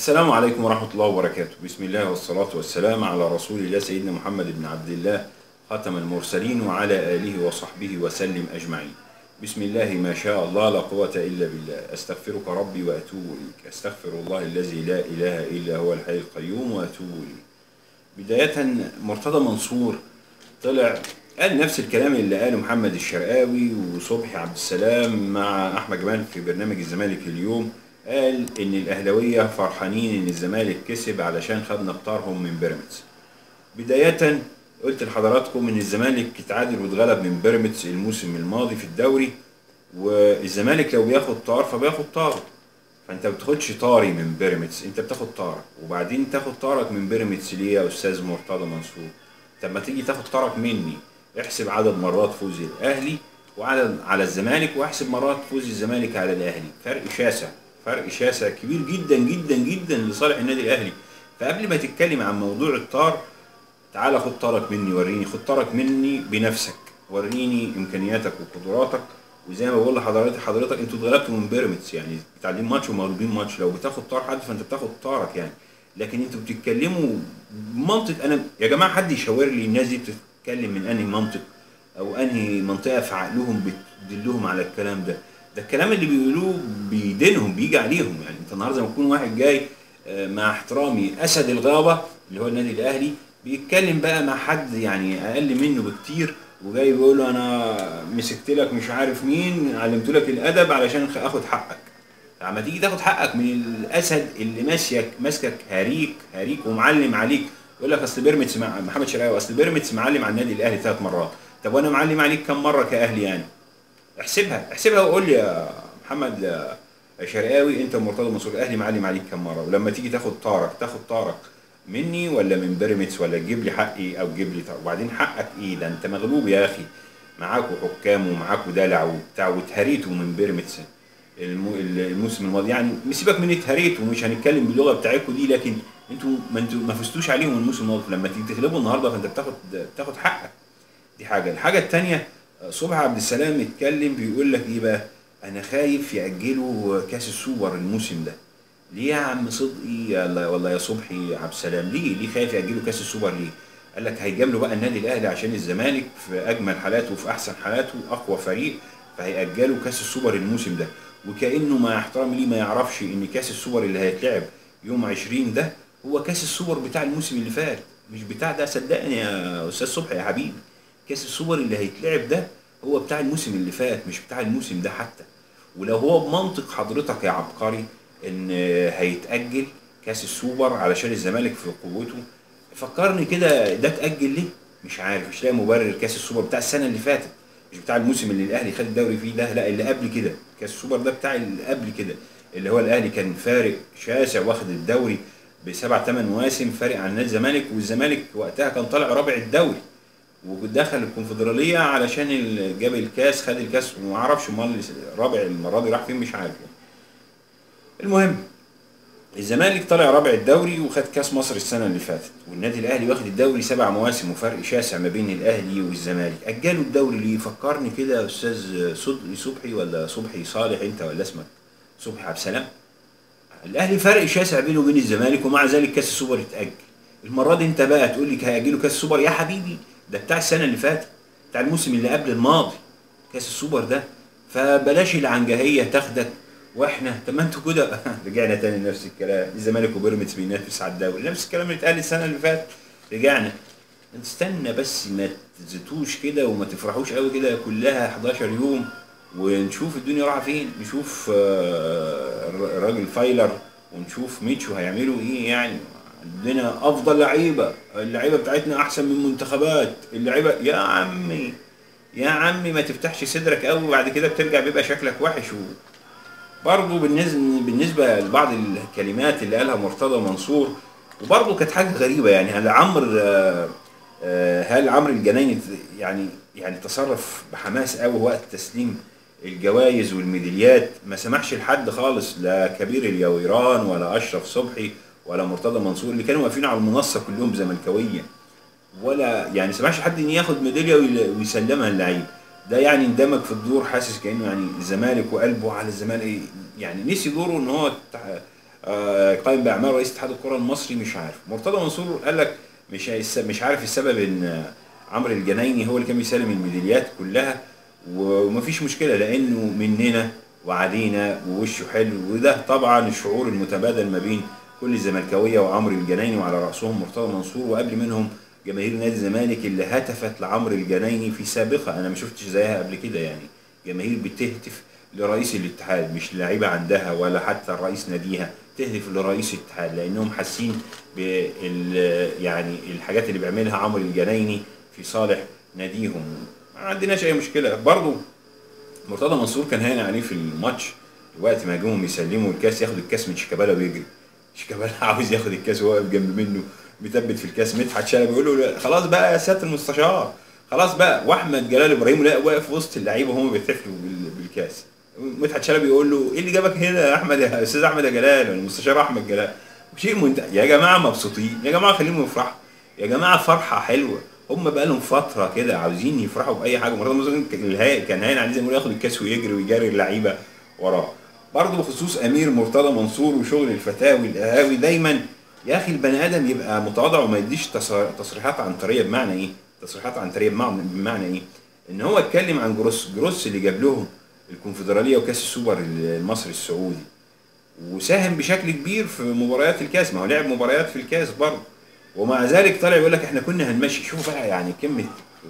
السلام عليكم ورحمة الله وبركاته بسم الله والصلاة والسلام على رسول الله سيدنا محمد بن عبد الله خاتم المرسلين وعلى آله وصحبه وسلم أجمعين بسم الله ما شاء الله لا قوة إلا بالله أستغفرك ربي وأتوب إليك أستغفر الله الذي لا إله إلا هو الحي القيوم وأتوب إليه بداية مرتضى منصور طلع قال نفس الكلام اللي قاله محمد الشرقاوي وصبحي عبد السلام مع احمد جمال في برنامج الزمالك اليوم قال ان الاهلاويه فرحانين ان الزمالك كسب علشان خد نقطارهم من بيراميدز بدايه قلت لحضراتكم ان الزمالك اتعادل واتغلب من بيراميدز الموسم الماضي في الدوري والزمالك لو بياخد طار فبياخد طاره فانت ما بتاخدش طاري من بيراميدز انت بتاخد طارك وبعدين تاخد طارك من بيراميدز ليه يا استاذ مرتضى منصور طب ما تيجي تاخد طارك مني احسب عدد مرات فوز الاهلي وعدد على الزمالك واحسب مرات فوز الزمالك على الاهلي فرق شاسع فرق شاسع كبير جدا جدا جدا لصالح النادي الاهلي فقبل ما تتكلم عن موضوع الطار تعالى خد طارك مني وريني خد طارك مني بنفسك وريني امكانياتك وقدراتك وزي ما بقول لحضرتك حضرتك انتوا اتغلبتوا من بيراميدز يعني متعادلين ماتش ومغلوبين ماتش لو بتاخد طار حد فانت بتاخد طارك يعني لكن انتوا بتتكلموا بمنطق انا يا جماعه حد يشاور لي الناس دي بتتكلم من انهي منطق او انهي منطقه في عقلهم بتدلهم على الكلام ده ده الكلام اللي بيقولوه بيدينهم بيجي عليهم يعني انت النهارده لما يكون واحد جاي آه، مع احترامي اسد الغابه اللي هو النادي الاهلي بيتكلم بقى مع حد يعني اقل منه بكتير وجاي بيقول له انا مسكت لك مش عارف مين علمت لك الادب علشان اخد حقك لما تيجي تاخد حقك من الاسد اللي ماسك ماسكك هريك هريك ومعلم عليك يقول لك اصل بيراميدز مع محمد شرقاوي اصل بيراميدز معلم على النادي الاهلي ثلاث مرات طب وانا معلم عليك كم مره كاهلي يعني احسبها احسبها وقول لي يا محمد يا شرقاوي انت ومرتضى منصور الاهلي معلم عليك كم مره ولما تيجي تاخد طارك تاخد طارك مني ولا من بيراميدز ولا تجيب لي حقي او تجيب لي طار وبعدين حقك ايه ده انت مغلوب يا اخي معاكوا حكام ومعاكوا دلع وبتاع واتهريتوا من بيراميدز الم- الموسم الماضي يعني سيبك من اتهريتوا ومش هنتكلم باللغه بتاعتكم دي لكن انتوا ما انتوا ما فزتوش عليهم الموسم الماضي لما تيجي تغلبوا النهارده فانت بتاخد بتاخد حقك دي حاجه الحاجه الثانيه صبحي عبد السلام اتكلم بيقول لك ايه بقى انا خايف ياجلوا كاس السوبر الموسم ده ليه يا عم صدقي ولا ولا يا صبحي عبد السلام ليه ليه خايف ياجلوا كاس السوبر ليه قال لك هيجاملوا بقى النادي الاهلي عشان الزمالك في اجمل حالاته وفي احسن حالاته اقوى فريق فهيأجلوا كاس السوبر الموسم ده وكانه مع احترامي ليه ما يعرفش ان كاس السوبر اللي هيتلعب يوم 20 ده هو كاس السوبر بتاع الموسم اللي فات مش بتاع ده صدقني يا استاذ صبحي يا حبيبي كاس السوبر اللي هيتلعب ده هو بتاع الموسم اللي فات مش بتاع الموسم ده حتى ولو هو بمنطق حضرتك يا عبقري ان هيتأجل كاس السوبر علشان الزمالك في قوته فكرني كده ده اتأجل ليه؟ مش عارف مش لاقي مبرر كاس السوبر بتاع السنة اللي فاتت مش بتاع الموسم اللي الاهلي خد الدوري فيه ده لا اللي قبل كده كاس السوبر ده بتاع اللي قبل كده اللي هو الاهلي كان فارق شاسع واخد الدوري بسبع ثمان مواسم فارق عن نادي الزمالك والزمالك وقتها كان طالع رابع الدوري ودخل الكونفدراليه علشان ال- جاب الكاس خد الكاس وما اعرفش امال رابع المره دي راح فين مش عارف يعني. المهم الزمالك طلع رابع الدوري وخد كاس مصر السنه اللي فاتت والنادي الاهلي واخد الدوري سبع مواسم وفرق شاسع ما بين الاهلي والزمالك اجلوا الدوري ليه فكرني كده يا استاذ صدقي صبحي ولا صبحي صالح انت ولا اسمك صبحي عبد السلام الاهلي فرق شاسع بينه وبين الزمالك ومع ذلك كاس السوبر اتاجل المره دي انت بقى تقول لي هياجلوا كاس السوبر يا حبيبي ده بتاع السنه اللي فاتت بتاع الموسم اللي قبل الماضي كاس السوبر ده فبلاش العنجهيه تاخدك واحنا طب ما انتوا كده رجعنا تاني لنفس الكلام الزمالك وبيراميدز بينافس على الدوري نفس الكلام اللي اتقال السنه اللي فاتت رجعنا استنى بس ما تزيتوش كده وما تفرحوش قوي كده كلها 11 يوم ونشوف الدنيا رايحه فين نشوف آه، الر- الراجل فايلر ونشوف ميتشو هيعملوا ايه يعني عندنا افضل لعيبه اللعيبه بتاعتنا احسن من منتخبات اللعيبه يا عمي يا عمي ما تفتحش صدرك قوي وبعد كده بترجع بيبقى شكلك وحش و... برضه بالنسبه بالنسبه لبعض الكلمات اللي قالها مرتضى منصور وبرضه كانت حاجه غريبه يعني هل عمرو آه، آه، هل عمرو الجنايني يعني يعني تصرف بحماس قوي وقت تسليم الجوائز والميداليات ما سمحش لحد خالص لا كبير اليويران ولا اشرف صبحي ولا مرتضى منصور اللي كانوا واقفين على المنصه كلهم زملكاويه ولا يعني سمحش حد ان ياخد ميداليه ويل- ويسلمها للعيب ده يعني اندمج في الدور حاسس كانه يعني الزمالك وقلبه على الزمالك يعني نسي دوره ان هو تع- آه، قائم باعمال رئيس اتحاد الكره المصري مش عارف مرتضى منصور قال لك مش هيس- مش عارف السبب ان آه، عمرو الجنايني هو اللي كان بيسلم الميداليات كلها ومفيش مشكله لانه مننا وعلينا ووشه حلو وده طبعا الشعور المتبادل ما بين كل الزملكاويه وعمرو الجنايني وعلى راسهم مرتضى منصور وقبل منهم جماهير نادي الزمالك اللي هتفت لعمرو الجنايني في سابقه انا ما شفتش زيها قبل كده يعني جماهير بتهتف لرئيس الاتحاد مش لعيبه عندها ولا حتى رئيس ناديها تهتف لرئيس الاتحاد لانهم حاسين بال يعني الحاجات اللي بيعملها عمرو الجنايني في صالح ناديهم ما عندناش اي مشكله برضه مرتضى منصور كان هاني عليه في الماتش وقت ما جم يسلموا الكاس ياخد الكاس من شيكابالا ويجري شيكابالا عاوز ياخد الكاس وهو واقف جنب منه مثبت في الكاس مدحت شلبي بيقول له لا، خلاص بقى يا سياده المستشار خلاص بقى واحمد جلال ابراهيم لا واقف وسط اللعيبه وهم بيحتفلوا بال- بالكاس مدحت شلبي يقول له ايه اللي جابك هنا يا احمد يا استاذ احمد يا جلال ولا المستشار احمد جلال شيء منت... يا جماعه مبسوطين يا جماعه خليهم يفرحوا يا جماعه فرحه حلوه هم بقى لهم فتره كده عاوزين يفرحوا باي حاجه مرتضى منصور كان الهاي- كان هاين عليه زي ما بيقولوا ياخد الكاس ويجري ويجري اللعيبه وراه برضه بخصوص امير مرتضى منصور وشغل الفتاوي القهاوي دايما يا اخي البني ادم يبقى متواضع وما يديش تص- تصريحات عنتريه بمعنى ايه؟ تصريحات عنتريه بمعنى بمعنى ايه؟ ان هو اتكلم عن جروس جروس اللي جاب لهم الكونفدراليه وكاس السوبر المصري السعودي وساهم بشكل كبير في مباريات الكاس ما هو لعب مباريات في الكاس برضه ومع ذلك طلع يقول لك احنا كنا هنمشي شوفوا بقى يعني كميه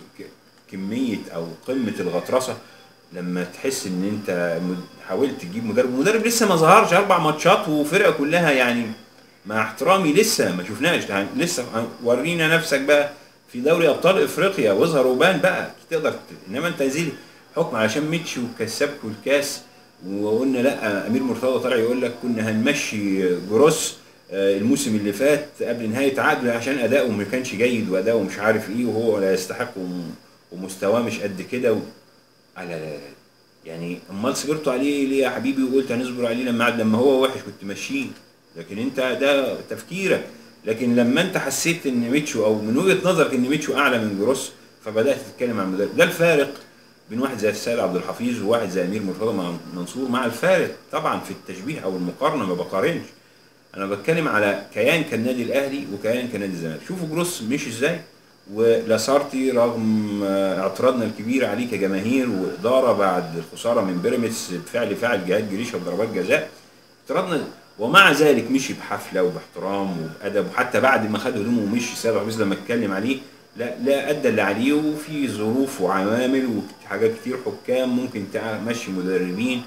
ك- كميه او قمه الغطرسه لما تحس ان انت مد- حاولت تجيب مدرب المدرب لسه ما ظهرش اربع ماتشات وفرقه كلها يعني مع احترامي لسه ما شفناش يعني لسه ورينا نفسك بقى في دوري ابطال افريقيا واظهر وبان بقى تقدر ت- انما انت زي حكم علشان ميتشي وكسبكوا الكاس وقلنا لا امير مرتضى طلع يقول لك كنا هنمشي جروس آه، الموسم اللي فات قبل نهايه عقده عشان اداؤه ما كانش جيد واداؤه مش عارف ايه وهو لا يستحق وم- ومستواه مش قد كده و... آه لا لا لا يعني امال صبرتوا عليه ليه يا حبيبي وقلت هنصبر عليه لما عاد لما هو وحش كنت ماشيه لكن انت ده تفكيرك لكن لما انت حسيت ان ميتشو او من وجهه نظرك ان ميتشو اعلى من جروس فبدات تتكلم عن المدرب ده الفارق بين واحد زي السيد عبد الحفيظ وواحد زي امير مرتضى مع منصور مع الفارق طبعا في التشبيه او المقارنه ما بقارنش انا بتكلم على كيان كالنادي الاهلي وكيان كنادي الزمالك شوفوا جروس مشي ازاي ولاسارتي رغم آه، اعتراضنا الكبير عليه كجماهير واداره بعد الخساره من بيراميدز بفعل فاعل جهاد جريشه بضربات جزاء اعتراضنا ومع ذلك مشي بحفله وباحترام وبادب وحتى بعد ما خد هدومه ومشي سيد حفيظ لما اتكلم عليه لا لا ادى اللي عليه وفي ظروف وعوامل وحاجات كتير حكام ممكن تمشي مدربين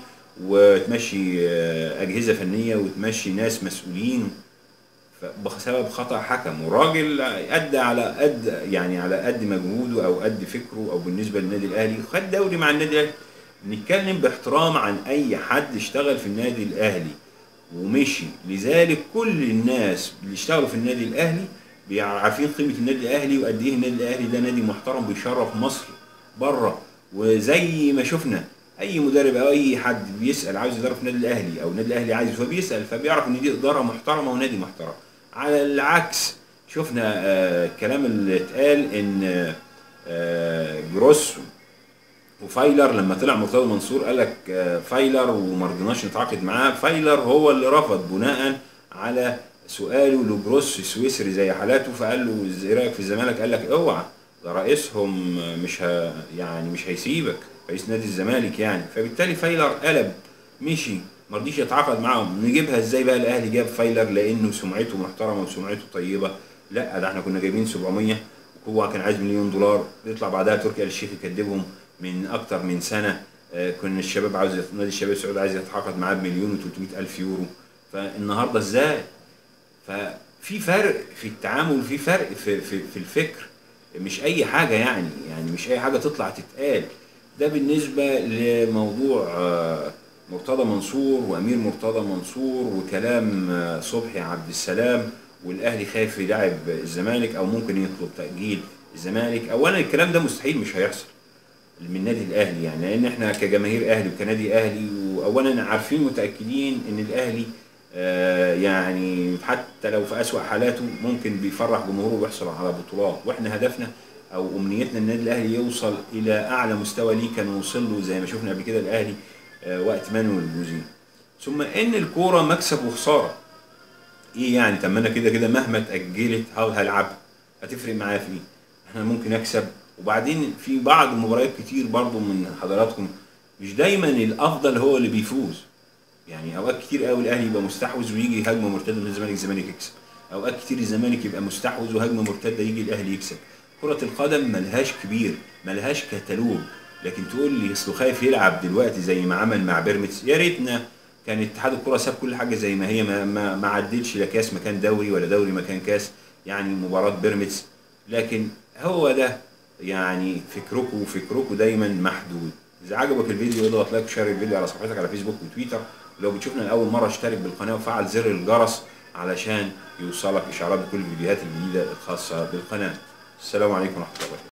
وتمشي آه، اجهزه فنيه وتمشي ناس مسؤولين بسبب خطا حكم وراجل ادى على قد يعني على قد مجهوده او قد فكره او بالنسبه للنادي الاهلي خد دوري مع النادي الاهلي نتكلم باحترام عن اي حد اشتغل في النادي الاهلي ومشي لذلك كل الناس اللي اشتغلوا في النادي الاهلي عارفين قيمه النادي الاهلي وقد ايه النادي الاهلي ده نادي محترم بيشرف مصر بره وزي ما شفنا اي مدرب او اي حد بيسال عاوز يدرب في النادي الاهلي او النادي الاهلي عايز فبيسال فبيعرف ان دي اداره محترمه ونادي محترم على العكس شفنا آه الكلام اللي اتقال ان آه جروس وفايلر لما طلع مرتضى منصور قال لك آه، فايلر وما رضيناش نتعاقد معاه فايلر هو اللي رفض بناء على سؤاله لجروس سويسري زي حالاته فقال له ايه رايك في الزمالك قال لك اوعى ده رئيسهم مش ه... يعني مش هيسيبك رئيس نادي الزمالك يعني فبالتالي فايلر قلب مشي ما رضيش يتعاقد معاهم نجيبها ازاي بقى الاهلي جاب فايلر لانه سمعته محترمه وسمعته طيبه لا ده احنا كنا جايبين 700 وهو كان عايز مليون دولار يطلع بعدها تركي آل الشيخ يكدبهم من اكتر من سنه آه، كنا الشباب عاوز يت- نادي الشباب السعودي عايز يتعاقد معاه بمليون و300 الف يورو فالنهارده ازاي ففي فرق في التعامل وفي فرق في, في, في الفكر مش اي حاجه يعني يعني مش اي حاجه تطلع تتقال ده بالنسبه لموضوع آه، مرتضى منصور وامير مرتضى منصور وكلام آه، صبحي عبد السلام والاهلي خايف يلعب الزمالك او ممكن يطلب تاجيل الزمالك اولا الكلام ده مستحيل مش هيحصل من النادي الاهلي يعني لان احنا كجماهير اهلي وكنادي اهلي واولا عارفين متاكدين ان الاهلي آه، يعني حتى لو في اسوا حالاته ممكن بيفرح جمهوره ويحصل على بطولات واحنا هدفنا او امنيتنا ان النادي الاهلي يوصل الى اعلى مستوى ليه كان وصل له زي ما شفنا قبل كده الاهلي آه، وقت مانويل الجوزين ثم ان الكوره مكسب وخساره ايه يعني طب ما انا كده كده مهما اتاجلت هقعد هلعبها هتفرق معايا في ايه انا ممكن اكسب وبعدين في بعض المباريات كتير برضو من حضراتكم مش دايما الافضل هو اللي بيفوز يعني اوقات كتير قوي الاهلي يبقى مستحوذ ويجي هجمه مرتده من الزمالك الزمالك يكسب اوقات كتير الزمالك يبقى مستحوذ وهجمه مرتده يجي الاهلي يكسب كره القدم ملهاش كبير ملهاش كتالوج لكن تقول لي اصله خايف يلعب دلوقتي زي ما عمل مع بيراميدز يا ريتنا كان اتحاد الكره ساب كل حاجه زي ما هي ما, ما, ما عدلش لا كاس مكان دوري ولا دوري مكان كاس يعني مباراه بيراميدز لكن هو ده يعني فكركم وفكركم دايما محدود اذا عجبك الفيديو اضغط لايك وشير الفيديو على صفحتك على فيسبوك وتويتر ولو بتشوفنا لاول مره اشترك بالقناه وفعل زر الجرس علشان يوصلك اشعارات بكل الفيديوهات الجديده الخاصه بالقناه السلام عليكم ورحمه الله وبركاته